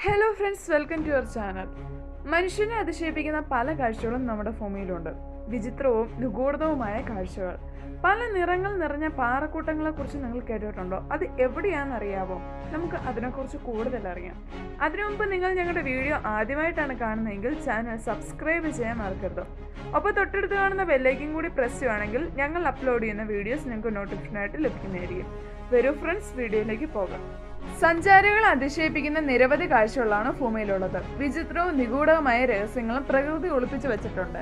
hello friends welcome to your channel മനുഷ്യനെ അതിശയിപ്പിക്കുന്ന പല കാഴ്ചകളും നമ്മുടെ ഭൂമിയിലുണ്ട് വിചിത്രവും നിഗൂഢവുമായ കാഴ്ചകൾ പല നിറങ്ങൾ നിറഞ്ഞ പാറക്കൂട്ടങ്ങളെക്കുറിച്ച് നിങ്ങൾ കേട്ടിട്ടുണ്ടോ അത് എവിടെയാണെന്ന് അറിയാവോ നമുക്ക് അതിനെക്കുറിച്ച് കൂടുതൽ അറിയാം അതിനു മുമ്പ് നിങ്ങൾ ഞങ്ങളുടെ വീഡിയോ ആദ്യമായിട്ടാണ് കാണുന്നതെങ്കിൽ ചാനൽ സബ്സ്ക്രൈബ് ചെയ്യാൻ മറക്കരുത് അപ്പോൾ തൊട്ടടുത്ത് കാണുന്ന ബെല്ലൈക്കും കൂടി പ്രസ് ചെയ്യുവാണെങ്കിൽ ഞങ്ങൾ അപ്ലോഡ് ചെയ്യുന്ന വീഡിയോസ് നിങ്ങൾക്ക് നോട്ടിഫിക്കേഷനായിട്ട് ലഭിക്കുന്നതായിരിക്കും വരൂ ഫ്രണ്ട്സ് വീഡിയോയിലേക്ക് പോകാം സഞ്ചാരികളെ അതിശയിപ്പിക്കുന്ന നിരവധി കാഴ്ചകളാണ് ഭൂമിയിലുള്ളത് വിചിത്രവും നിഗൂഢവുമായ രഹസ്യങ്ങളും പ്രകൃതി ഒളിപ്പിച്ചു വെച്ചിട്ടുണ്ട്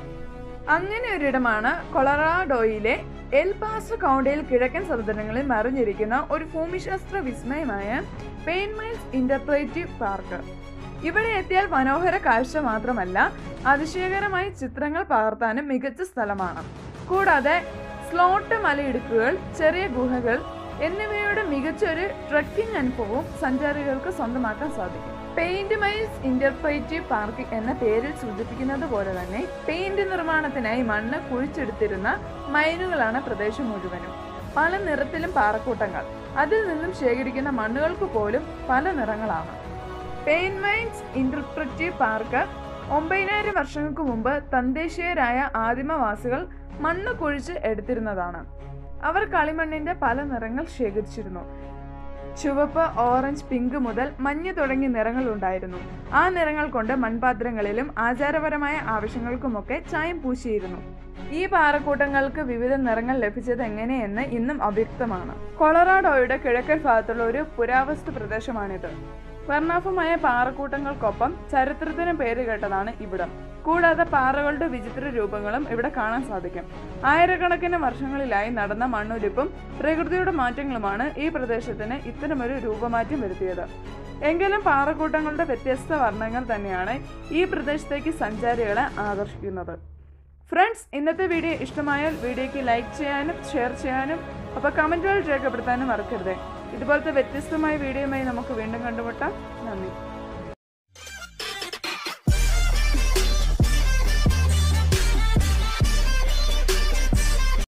അങ്ങനെ ഒരിടമാണ് കൊളറാഡോയിലെ എൽ പാസോ കൗണ്ടിയിൽ കിഴക്കൻ സമുദ്രങ്ങളിൽ മറിഞ്ഞിരിക്കുന്ന ഒരു ഭൂമിശാസ്ത്ര വിസ്മയമായ പെയിൻ മൈൽസ് ഇന്റർപ്രേറ്റീവ് പാർക്ക് ഇവിടെ എത്തിയാൽ മനോഹര കാഴ്ച മാത്രമല്ല അതിശയകരമായ ചിത്രങ്ങൾ പകർത്താനും മികച്ച സ്ഥലമാണ് കൂടാതെ സ്ലോട്ട് മലയിടുക്കുകൾ ചെറിയ ഗുഹകൾ എന്നിവയുടെ മികച്ച ഒരു ട്രക്കിംഗ് അനുഭവവും സഞ്ചാരികൾക്ക് സ്വന്തമാക്കാൻ സാധിക്കും പെയിന്റ് മൈൽസ് ഇന്റർപ്രേറ്റീവ് പാർക്ക് എന്ന പേരിൽ സൂചിപ്പിക്കുന്നത് പോലെ തന്നെ പെയിന്റ് നിർമ്മാണത്തിനായി മണ്ണ് കുഴിച്ചെടുത്തിരുന്ന മൈനുകളാണ് പ്രദേശം മുഴുവനും പല നിറത്തിലും പാറക്കൂട്ടങ്ങൾ അതിൽ നിന്നും ശേഖരിക്കുന്ന മണ്ണുകൾക്ക് പോലും പല നിറങ്ങളാണ് പെയിൻ മൈൻസ് ഇന്റർപ്രറ്റീവ് പാർക്ക് ഒമ്പതിനായിരം വർഷങ്ങൾക്ക് മുമ്പ് തദ്ദേശീയരായ ആദിമവാസികൾ മണ്ണ് കുഴിച്ച് എടുത്തിരുന്നതാണ് അവർ കളിമണ്ണിന്റെ പല നിറങ്ങൾ ശേഖരിച്ചിരുന്നു ചുവപ്പ് ഓറഞ്ച് പിങ്ക് മുതൽ മഞ്ഞ തുടങ്ങിയ നിറങ്ങൾ ഉണ്ടായിരുന്നു ആ നിറങ്ങൾ കൊണ്ട് മൺപാത്രങ്ങളിലും ആചാരപരമായ ആവശ്യങ്ങൾക്കുമൊക്കെ ചായം പൂശിയിരുന്നു ഈ പാറക്കൂട്ടങ്ങൾക്ക് വിവിധ നിറങ്ങൾ ലഭിച്ചത് എങ്ങനെയെന്ന് ഇന്നും അവ്യക്തമാണ് കൊളറാഡോയുടെ കിഴക്കൻ ഭാഗത്തുള്ള ഒരു പുരാവസ്തു പ്രദേശമാണിത് വർണ്ണാഭമായ പാറക്കൂട്ടങ്ങൾക്കൊപ്പം ചരിത്രത്തിന് പേര് കേട്ടതാണ് ഇവിടം കൂടാതെ പാറകളുടെ വിചിത്ര രൂപങ്ങളും ഇവിടെ കാണാൻ സാധിക്കും ആയിരക്കണക്കിന് വർഷങ്ങളിലായി നടന്ന മണ്ണൊലിപ്പും പ്രകൃതിയുടെ മാറ്റങ്ങളുമാണ് ഈ പ്രദേശത്തിന് ഇത്തരമൊരു രൂപമാറ്റം വരുത്തിയത് എങ്കിലും പാറക്കൂട്ടങ്ങളുടെ വ്യത്യസ്ത വർണ്ണങ്ങൾ തന്നെയാണ് ഈ പ്രദേശത്തേക്ക് സഞ്ചാരികളെ ആകർഷിക്കുന്നത് ഫ്രണ്ട്സ് ഇന്നത്തെ വീഡിയോ ഇഷ്ടമായാൽ വീഡിയോയ്ക്ക് ലൈക്ക് ചെയ്യാനും ഷെയർ ചെയ്യാനും അപ്പോൾ കമൻറ്റുകൾ രേഖപ്പെടുത്താനും മറക്കരുത് ഇതുപോലത്തെ വ്യത്യസ്തമായ വീഡിയോയുമായി നമുക്ക് വീണ്ടും കണ്ടുമുട്ടാം നന്ദി